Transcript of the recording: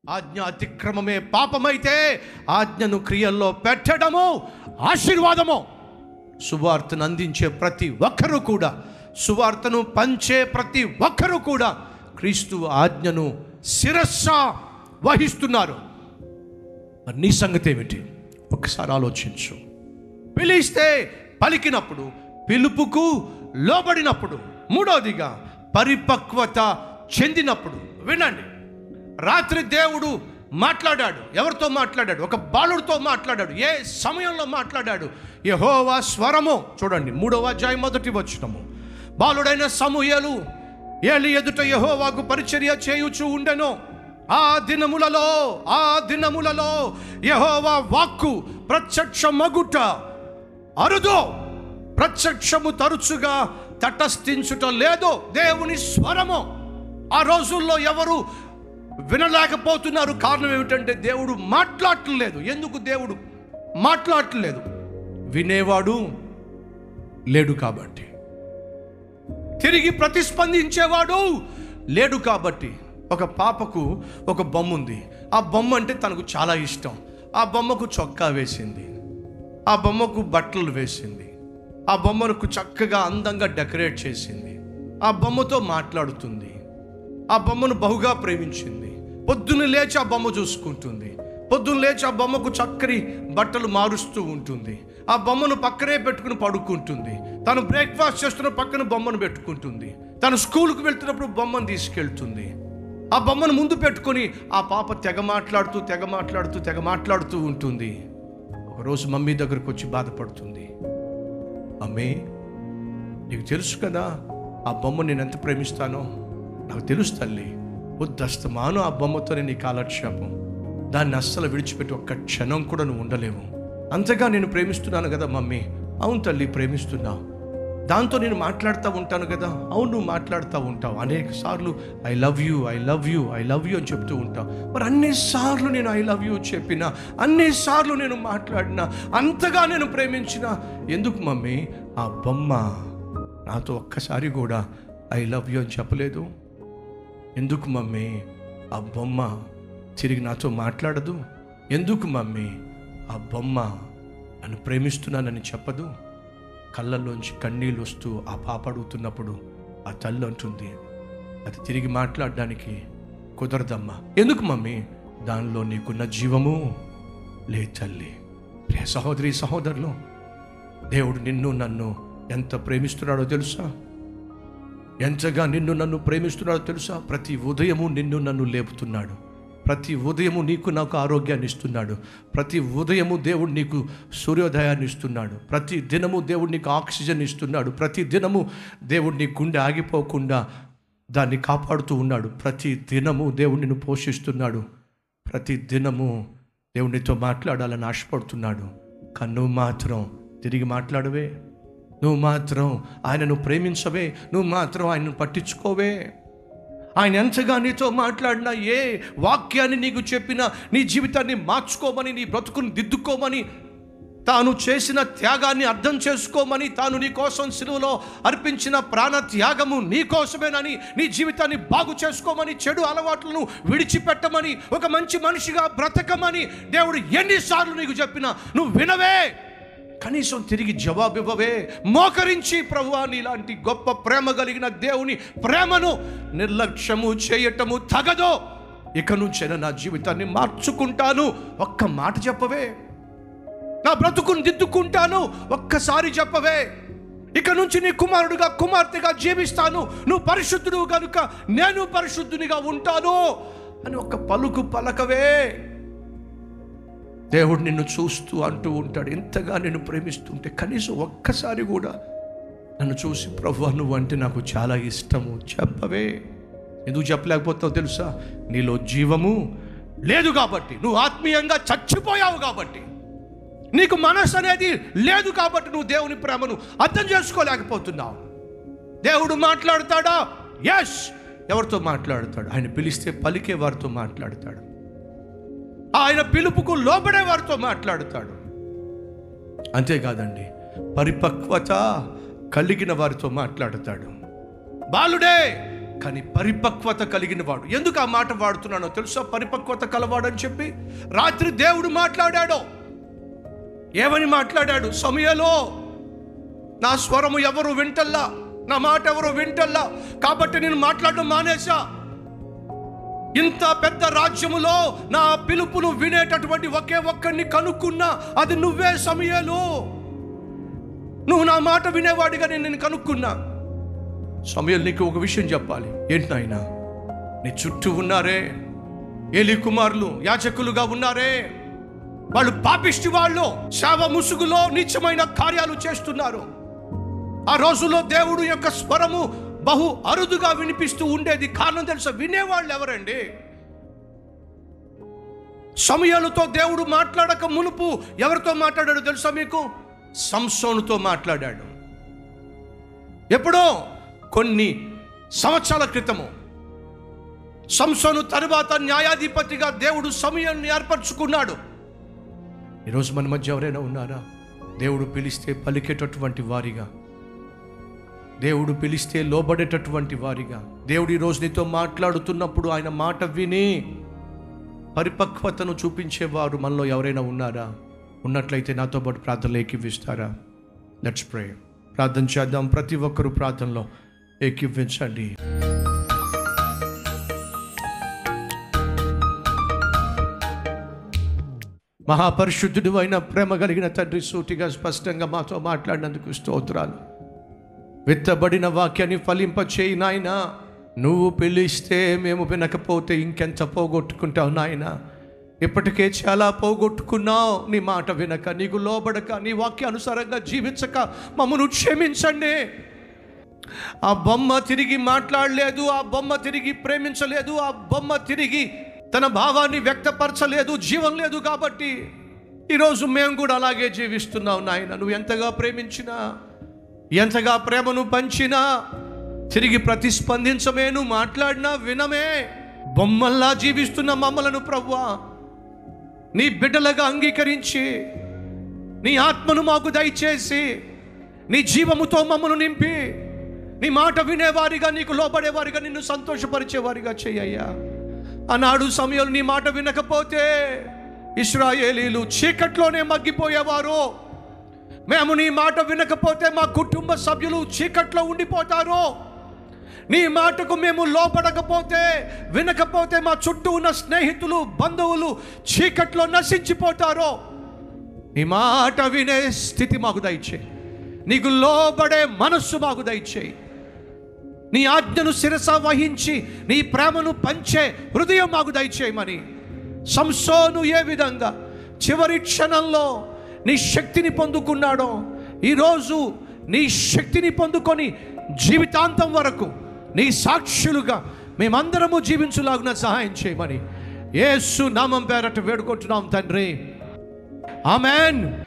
ఆజ్ఞ అతిక్రమమే పాపమైతే ఆజ్ఞను క్రియల్లో పెట్టడము ఆశీర్వాదము సువార్తను అందించే ప్రతి ఒక్కరూ కూడా సువార్తను పంచే ప్రతి ఒక్కరూ కూడా క్రీస్తు ఆజ్ఞను శిరస్స వహిస్తున్నారు మరి నీ సంగతి ఏమిటి ఒకసారి ఆలోచించు పిలిస్తే పలికినప్పుడు పిలుపుకు లోబడినప్పుడు మూడవదిగా పరిపక్వత చెందినప్పుడు వినండి రాత్రి దేవుడు మాట్లాడాడు ఎవరితో మాట్లాడాడు ఒక బాలుడితో మాట్లాడాడు ఏ సమయంలో మాట్లాడాడు యెహోవా స్వరము చూడండి మూడవ అధ్యాయం మొదటి వచ్చినము బాలుడైన సమూయేలు ఏలి ఎదుట యెహోవాకు పరిచర్య చేయుచు ఉండెను ఆ దినములలో ఆ దినములలో యెహోవా వాక్కు ప్రత్యక్ష మగుట అరుదు ప్రత్యక్షము తరచుగా తటస్థించుట లేదు దేవుని స్వరము ఆ రోజుల్లో ఎవరు వినలేకపోతున్నారు కారణం ఏమిటంటే దేవుడు మాట్లాడట్లేదు ఎందుకు దేవుడు మాట్లాడట్లేదు వినేవాడు లేడు కాబట్టి తిరిగి ప్రతిస్పందించేవాడు లేడు కాబట్టి ఒక పాపకు ఒక బొమ్మ ఉంది ఆ బొమ్మ అంటే తనకు చాలా ఇష్టం ఆ బొమ్మకు చొక్కా వేసింది ఆ బొమ్మకు బట్టలు వేసింది ఆ బొమ్మకు చక్కగా అందంగా డెకరేట్ చేసింది ఆ బొమ్మతో మాట్లాడుతుంది ఆ బొమ్మను బహుగా ప్రేమించింది పొద్దున్న లేచి ఆ బొమ్మ చూసుకుంటుంది పొద్దున్న లేచి ఆ బొమ్మకు చక్కని బట్టలు మారుస్తూ ఉంటుంది ఆ బొమ్మను పక్కనే పెట్టుకుని పడుకుంటుంది తను బ్రేక్ఫాస్ట్ చేస్తున్న పక్కన బొమ్మను పెట్టుకుంటుంది తను స్కూల్కి వెళ్తున్నప్పుడు బొమ్మను తీసుకెళ్తుంది ఆ బొమ్మను ముందు పెట్టుకొని ఆ పాప తెగ మాట్లాడుతూ తెగ మాట్లాడుతూ తెగ మాట్లాడుతూ ఉంటుంది ఒకరోజు మమ్మీ దగ్గరకు వచ్చి బాధపడుతుంది అమ్మే నీకు తెలుసు కదా ఆ బొమ్మ నేను ఎంత ప్రేమిస్తానో నాకు తెలుసు తల్లి వద్దస్తమాను ఆ బొమ్మతో నీ కాలక్షేపం దాన్ని అస్సలు విడిచిపెట్టి ఒక్క క్షణం కూడా నువ్వు ఉండలేవు అంతగా నేను ప్రేమిస్తున్నాను కదా మమ్మీ అవును తల్లి ప్రేమిస్తున్నావు దాంతో నేను మాట్లాడుతూ ఉంటాను కదా అవును నువ్వు మాట్లాడుతూ ఉంటావు అనేక సార్లు I love you I love you I love you అని చెప్తూ ఉంటావు మరి అన్ని సార్లు నేను ఐ లవ్ యూ చెప్పిన అన్ని సార్లు నేను మాట్లాడినా అంతగా నేను ప్రేమించిన ఎందుకు మమ్మీ ఆ బొమ్మ నాతో ఒక్కసారి కూడా ఐ లవ్ యూ అని చెప్పలేదు ఎందుకు మమ్మీ ఆ బొమ్మ తిరిగి నాతో మాట్లాడదు ఎందుకు మమ్మీ ఆ బొమ్మ నన్ను ప్రేమిస్తున్నానని చెప్పదు కళ్ళల్లోంచి కన్నీళ్ళు వస్తూ ఆ పాప అడుగుతున్నప్పుడు ఆ తల్లి అంటుంది అది తిరిగి మాట్లాడడానికి కుదరదమ్మా ఎందుకు మమ్మీ దానిలో నీకున్న జీవము లే తల్లి ప్రియ సహోదరి సహోదరులు దేవుడు నిన్ను నన్ను ఎంత ప్రేమిస్తున్నాడో తెలుసా ఎంతగా నిన్ను నన్ను ప్రేమిస్తున్నాడో తెలుసా ప్రతి ఉదయము నిన్ను నన్ను లేపుతున్నాడు ప్రతి ఉదయము నీకు నాకు ఆరోగ్యాన్ని ఇస్తున్నాడు ప్రతి ఉదయము దేవుడు నీకు సూర్యోదయాన్ని ఇస్తున్నాడు ప్రతి దినము దేవుడు నీకు ఆక్సిజన్ ఇస్తున్నాడు ప్రతి దినము దేవుడు నీ గుండె ఆగిపోకుండా దాన్ని కాపాడుతూ ఉన్నాడు ప్రతి దినము దేవుడు నిన్ను పోషిస్తున్నాడు ప్రతి దినము దేవుడు నీతో మాట్లాడాలని ఆశపడుతున్నాడు కానీ నువ్వు మాత్రం తిరిగి మాట్లాడవే నువ్వు మాత్రం ఆయనను ప్రేమించవే నువ్వు మాత్రం ఆయనను పట్టించుకోవే ఆయన ఎంతగా నీతో మాట్లాడినా ఏ వాక్యాన్ని నీకు చెప్పినా నీ జీవితాన్ని మార్చుకోమని నీ బ్రతుకుని దిద్దుకోమని తాను చేసిన త్యాగాన్ని అర్థం చేసుకోమని తాను నీ కోసం సిలువలో అర్పించిన ప్రాణ త్యాగము నీ కోసమేనని నీ జీవితాన్ని బాగు చేసుకోమని చెడు అలవాట్లను విడిచిపెట్టమని ఒక మంచి మనిషిగా బ్రతకమని దేవుడు ఎన్నిసార్లు నీకు చెప్పినా నువ్వు వినవే కనీసం తిరిగి జవాబు ఇవ్వవే మోకరించి ప్రభువా నీలాంటి గొప్ప ప్రేమ కలిగిన దేవుని ప్రేమను నిర్లక్ష్యము చేయటము తగదో ఇక నుంచైనా నా జీవితాన్ని మార్చుకుంటాను ఒక్క మాట చెప్పవే నా బ్రతుకుని దిద్దుకుంటాను ఒక్కసారి చెప్పవే ఇక నుంచి నీ కుమారుడుగా కుమార్తెగా జీవిస్తాను నువ్వు పరిశుద్ధుడు కనుక నేను పరిశుద్ధునిగా ఉంటాను అని ఒక్క పలుకు పలకవే దేవుడు నిన్ను చూస్తూ అంటూ ఉంటాడు ఎంతగా నేను ప్రేమిస్తుంటే కనీసం ఒక్కసారి కూడా నన్ను చూసి ప్రభు నువ్వు అంటే నాకు చాలా ఇష్టము చెప్పవే ఎందుకు చెప్పలేకపోతావు తెలుసా నీలో జీవము లేదు కాబట్టి నువ్వు ఆత్మీయంగా చచ్చిపోయావు కాబట్టి నీకు మనసు అనేది లేదు కాబట్టి నువ్వు దేవుని ప్రేమను అర్థం చేసుకోలేకపోతున్నావు దేవుడు మాట్లాడతాడా ఎస్ ఎవరితో మాట్లాడతాడు ఆయన పిలిస్తే పలికే వారితో మాట్లాడతాడు ఆయన పిలుపుకు లోబడే వారితో మాట్లాడతాడు అంతేకాదండి పరిపక్వత కలిగిన వారితో మాట్లాడతాడు బాలుడే కానీ పరిపక్వత కలిగిన వాడు ఎందుకు ఆ మాట వాడుతున్నానో తెలుసా పరిపక్వత కలవాడు అని చెప్పి రాత్రి దేవుడు మాట్లాడాడు ఏమని మాట్లాడాడు సమయలో నా స్వరము ఎవరు వింటల్లా నా మాట ఎవరు వింటల్లా కాబట్టి నేను మాట్లాడడం మానేశా ఇంత పెద్ద రాజ్యములో నా పిలుపును వినేటటువంటి ఒకే ఒక్కడిని కనుక్కున్నా అది నువ్వే సమయాలు నువ్వు నా మాట వినేవాడిగా నేను నేను కనుక్కున్నా సమయాలు నీకు ఒక విషయం చెప్పాలి ఏంటి నాయన నీ చుట్టూ ఉన్నారే ఏలి కుమారులు యాచకులుగా ఉన్నారే వాళ్ళు పాపిష్టి వాళ్ళు శావ ముసుగులో నీచమైన కార్యాలు చేస్తున్నారు ఆ రోజుల్లో దేవుడు యొక్క స్వరము బహు అరుదుగా వినిపిస్తూ ఉండేది కారణం తెలుసా వినేవాళ్ళు ఎవరండి సమయాలతో దేవుడు మాట్లాడక మునుపు ఎవరితో మాట్లాడాడు తెలుసా మీకు సంసోనుతో మాట్లాడాడు ఎప్పుడో కొన్ని సంవత్సరాల క్రితము సంసోను తరువాత న్యాయాధిపతిగా దేవుడు సమయాన్ని ఏర్పరచుకున్నాడు ఈరోజు మన మధ్య ఎవరైనా ఉన్నారా దేవుడు పిలిస్తే పలికేటటువంటి వారిగా దేవుడు పిలిస్తే లోబడేటటువంటి వారిగా దేవుడు ఈరోజు నీతో మాట్లాడుతున్నప్పుడు ఆయన మాట విని పరిపక్వతను చూపించేవారు మనలో ఎవరైనా ఉన్నారా ఉన్నట్లయితే నాతో పాటు ప్రార్థనలు ఏకీవిస్తారా లెట్స్ ప్రే ప్రార్థన చేద్దాం ప్రతి ఒక్కరూ ప్రార్థనలో ఏకీవించండి మహాపరిశుద్ధుడు అయిన ప్రేమ కలిగిన తండ్రి సూటిగా స్పష్టంగా మాతో మాట్లాడినందుకు స్తోత్రాలు విత్తబడిన వాక్యాన్ని ఫలింపచేయి నాయన నువ్వు పిలిస్తే మేము వినకపోతే ఇంకెంత పోగొట్టుకుంటావు నాయన ఇప్పటికే చాలా పోగొట్టుకున్నావు నీ మాట వినక నీకు లోబడక నీ వాక్యానుసారంగా జీవించక మమ్మను క్షమించండి ఆ బొమ్మ తిరిగి మాట్లాడలేదు ఆ బొమ్మ తిరిగి ప్రేమించలేదు ఆ బొమ్మ తిరిగి తన భావాన్ని వ్యక్తపరచలేదు జీవం లేదు కాబట్టి ఈరోజు మేము కూడా అలాగే జీవిస్తున్నాం నాయన నువ్వు ఎంతగా ప్రేమించినా ఎంతగా ప్రేమను పంచినా తిరిగి ప్రతిస్పందించమే నువ్వు మాట్లాడినా వినమే బొమ్మల్లా జీవిస్తున్న మమ్మలను ప్రవ్వా నీ బిడ్డలుగా అంగీకరించి నీ ఆత్మను మాకు దయచేసి నీ జీవముతో మమ్మను నింపి నీ మాట వినేవారిగా నీకు లోబడేవారిగా నిన్ను సంతోషపరిచేవారిగా చెయ్యయ్యా ఆనాడు సమయంలో నీ మాట వినకపోతే ఇస్రాయేలీలు చీకట్లోనే మగ్గిపోయేవారు మేము నీ మాట వినకపోతే మా కుటుంబ సభ్యులు చీకట్లో ఉండిపోతారు నీ మాటకు మేము లోపడకపోతే వినకపోతే మా చుట్టూ ఉన్న స్నేహితులు బంధువులు చీకట్లో నశించిపోతారో నీ మాట వినే స్థితి మాకు దయచేయి నీకు లోబడే మనస్సు మాకు దయచేయి నీ ఆజ్ఞను శిరస వహించి నీ ప్రేమను పంచే హృదయం మాకు దయచేయమని సంసోను ఏ విధంగా చివరి క్షణంలో నీ శక్తిని పొందుకున్నాడో ఈరోజు నీ శక్తిని పొందుకొని జీవితాంతం వరకు నీ సాక్షులుగా మేమందరము జీవించులాగున సహాయం చేయమని యేసు నామం పేరట వేడుకుంటున్నాం తండ్రి ఆమెన్